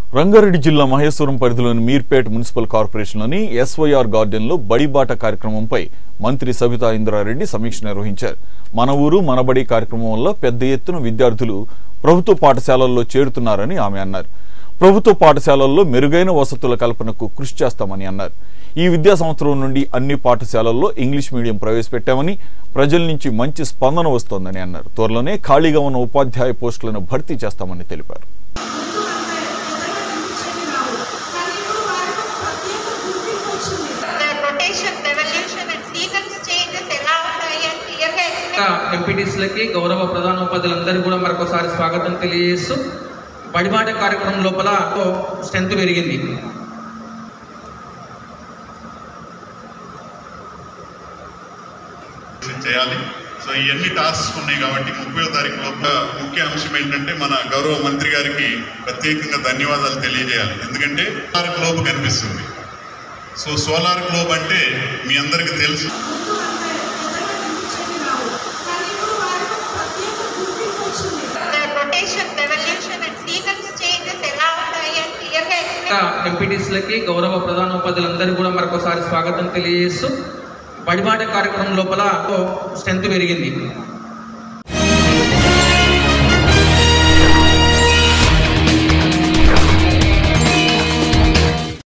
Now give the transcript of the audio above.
రంగారెడ్డి జిల్లా మహేశ్వరం పరిధిలోని మీర్పేట్ మున్సిపల్ కార్పొరేషన్లోని ఎస్వైఆర్ గార్డెన్లో బడిబాట కార్యక్రమంపై మంత్రి సబితా ఇంద్రారెడ్డి సమీక్ష నిర్వహించారు మన ఊరు మనబడి కార్యక్రమం వల్ల పెద్ద ఎత్తున విద్యార్థులు ప్రభుత్వ పాఠశాలల్లో చేరుతున్నారని ఆమె అన్నారు ప్రభుత్వ పాఠశాలల్లో మెరుగైన వసతుల కల్పనకు కృషి చేస్తామని అన్నారు ఈ విద్యా సంవత్సరం నుండి అన్ని పాఠశాలల్లో ఇంగ్లీష్ మీడియం ప్రవేశపెట్టామని ప్రజల నుంచి మంచి స్పందన వస్తోందని అన్నారు త్వరలోనే ఖాళీగా ఉన్న ఉపాధ్యాయ పోస్టులను భర్తీ చేస్తామని తెలిపారు the rotation, revolution and seasons changes ఎలా ఉంటాయి అని క్లియర్ గా ఇంకా ఎంపీటీసీలకి గౌరవ ప్రధానోపాధ్యాయులందరూ కూడా మరొకసారి స్వాగతం తెలియజేస్తూ బడిబాట కార్యక్రమం లోపల స్ట్రెంత్ పెరిగింది చేయాలి సో ఇవన్నీ టాస్క్స్ ఉన్నాయి కాబట్టి ముప్పై తారీఖు లోపల ముఖ్య అంశం ఏంటంటే మన గౌరవ మంత్రి గారికి ప్రత్యేకంగా ధన్యవాదాలు తెలియజేయాలి ఎందుకంటే సోలార్ గ్లోబ్ కనిపిస్తుంది సో సోలార్ గ్లోబ్ అంటే మీ అందరికీ తెలుసు the rotation, revolution and seasons changes ఎలా ఉంటాయి అని క్లియర్ గా ఇంకా ఎంపీటీసీలకి గౌరవ ప్రధానోపాధ్యాయులందరూ కూడా మరొకసారి స్వాగతం తెలియజేస్తూ బడిబాట కార్యక్రమం లోపల స్ట్రెంత్ పెరిగింది